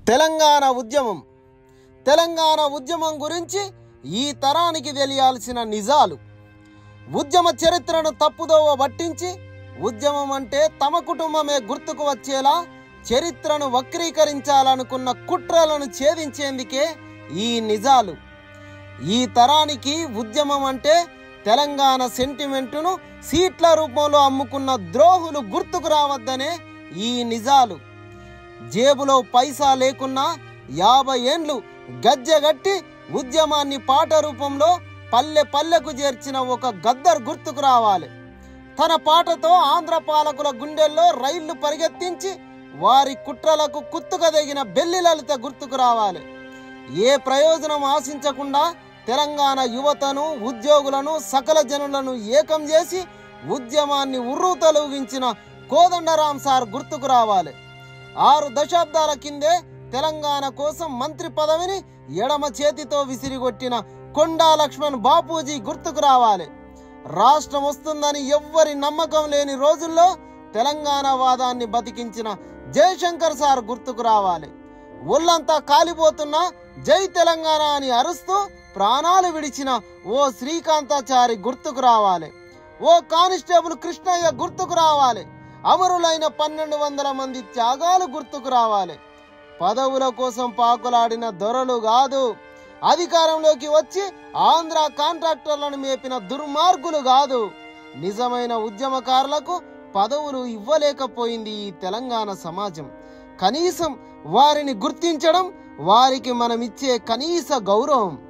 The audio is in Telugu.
తెలంగాణ ఉద్యమం తెలంగాణ ఉద్యమం గురించి ఈ తరానికి తెలియాల్సిన నిజాలు ఉద్యమ చరిత్రను తప్పుదోవ పట్టించి ఉద్యమం అంటే తమ కుటుంబమే గుర్తుకు వచ్చేలా చరిత్రను వక్రీకరించాలనుకున్న కుట్రలను ఛేదించేందుకే ఈ నిజాలు ఈ తరానికి ఉద్యమం అంటే తెలంగాణ సెంటిమెంటును సీట్ల రూపంలో అమ్ముకున్న ద్రోహులు గుర్తుకు రావద్దనే ఈ నిజాలు జేబులో పైసా లేకున్నా యాభై ఏండ్లు గజ్జెగట్టి ఉద్యమాన్ని పాట రూపంలో పల్లె పల్లెకు చేర్చిన ఒక గద్దర్ గుర్తుకు రావాలి తన పాటతో ఆంధ్ర పాలకుల గుండెల్లో రైళ్లు పరిగెత్తించి వారి కుట్రలకు కుత్తుకదగిన బెల్లి లలిత గుర్తుకు రావాలి ఏ ప్రయోజనం ఆశించకుండా తెలంగాణ యువతను ఉద్యోగులను సకల జనులను ఏకం చేసి ఉద్యమాన్ని ఉర్రూతలూగించిన కోదండరాం సార్ గుర్తుకు రావాలి ఆరు దశాబ్దాల కిందే తెలంగాణ కోసం మంత్రి పదవిని ఎడమ చేతితో విసిరిగొట్టిన కొండా లక్ష్మణ్ బాపూజీ గుర్తుకు రావాలి రాష్ట్రం వస్తుందని ఎవ్వరి నమ్మకం లేని రోజుల్లో తెలంగాణ వాదాన్ని బతికించిన జయశంకర్ సార్ గుర్తుకు రావాలి ఒళ్ళంతా కాలిపోతున్నా జై తెలంగాణ అని అరుస్తూ ప్రాణాలు విడిచిన ఓ శ్రీకాంతాచారి గుర్తుకు రావాలి ఓ కానిస్టేబుల్ కృష్ణయ్య గుర్తుకు రావాలి అమరులైన పన్నెండు వందల మంది త్యాగాలు గుర్తుకు రావాలి పదవుల కోసం పాకులాడిన దొరలు కాదు అధికారంలోకి వచ్చి ఆంధ్ర కాంట్రాక్టర్లను మేపిన దుర్మార్గులు కాదు నిజమైన ఉద్యమకారులకు పదవులు ఇవ్వలేకపోయింది ఈ తెలంగాణ సమాజం కనీసం వారిని గుర్తించడం వారికి మనమిచ్చే కనీస గౌరవం